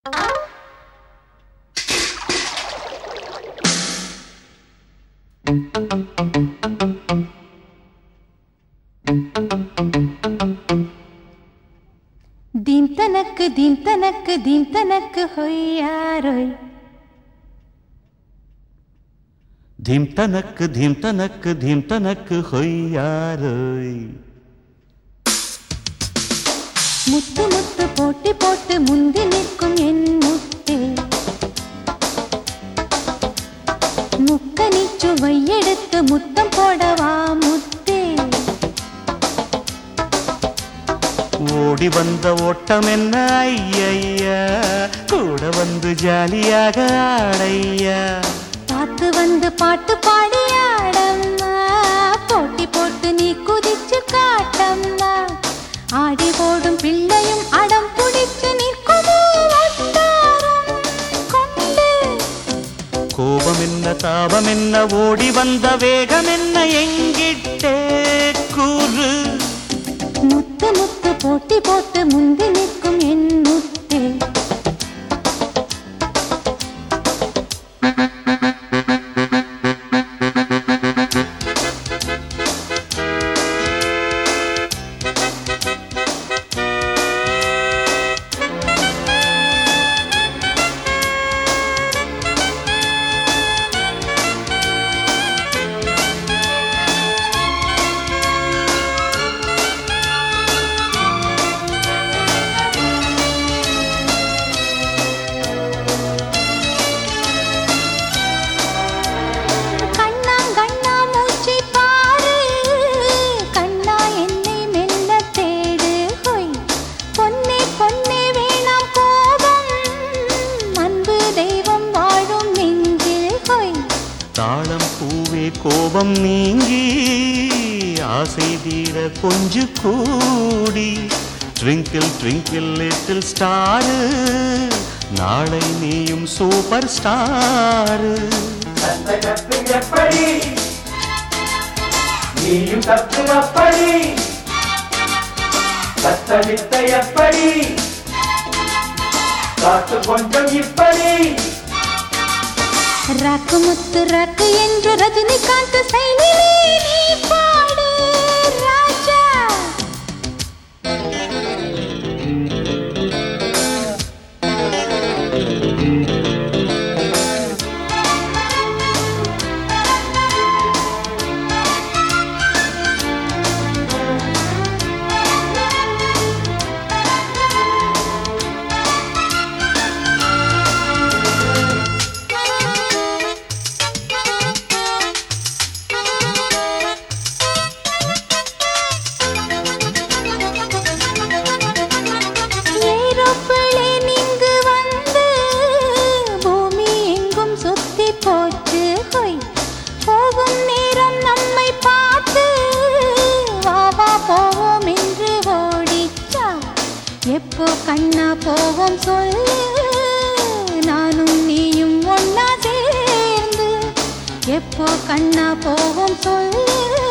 ದೀನ್ ತನಕ ದೀನ್ ತನಕ ದೀನ್ ತನಕ ಹೊಯ್ಯಾರೊಯ್ ಧೀಮ್ ತನಕ್ ಧೀಮ್ ತನಕ್ ಧೀಮ್ ತನಕ್ ಹೊಯ್ಯಾರೊಯ್ முத்து முத்து போட்டி போட்டு முந்தி நிற்கும் என் முத்தே முக்கனி சுவை எடுத்து முத்தம் போடவா முத்தே ஓடி வந்த ஓட்டம் என்ன ஐயையா கூட வந்து ஜாலியாக ஆடையா பார்த்து வந்து பாட்டு பாடி ஆடம்மா போட்டி போட்டு நீ குதிச்சு காட்டம்மா ஆடி போடும் பிள்ளையும் அடம் பிடிச்சு நிற்குமோ வட்டாரம் கொண்டு கோபம் என்ன தாபம் என்ன ஓடி வந்த வேகம் என்ன எங்கிட்டே கூறு முத்து முத்து போட்டி போட்டு முந்தி நிற்கும் என் முத்தே கண்ணா கண்ணா மூச்சை பாரு கண்ணா என்னை மெல்ல தேடு ஹொய் பொன்னே பொன்னே வேணாம் கோபம் அன்பு தெய்வம் வாழும் நெஞ்சில் ஹொய் தாளம் பூவே கோபம் நீங்கி ஆசை தீர கொஞ்சு கூடி ட்விங்கிள் ட்விங்கிள் லிட்டில் ஸ்டாரு நாளை நீயும் சூப்பர் ஸ்டாரு அந்த கத்து எப்படி நீயும் கத்து அப்படி கத்த வித்த எப்படி காத்து கொஞ்சம் இப்படி ரக்கு முத்து ரக்கு என்று ரஜினிகாந்த் செயலிலே நீ பாடு ராஜா ஏரோப்ளேன் இங்கு வந்து பூமி எங்கும் சுத்தி போச்சு ஹொய் போகும் நேரம் நம்மை பார்த்து வா வா போவோம் என்று ஓடிச்சா எப்போ கண்ணா போவோம் சொல்லு நானும் நீயும் ஒன்னா சேர்ந்து எப்போ கண்ணா போவோம் சொல்லு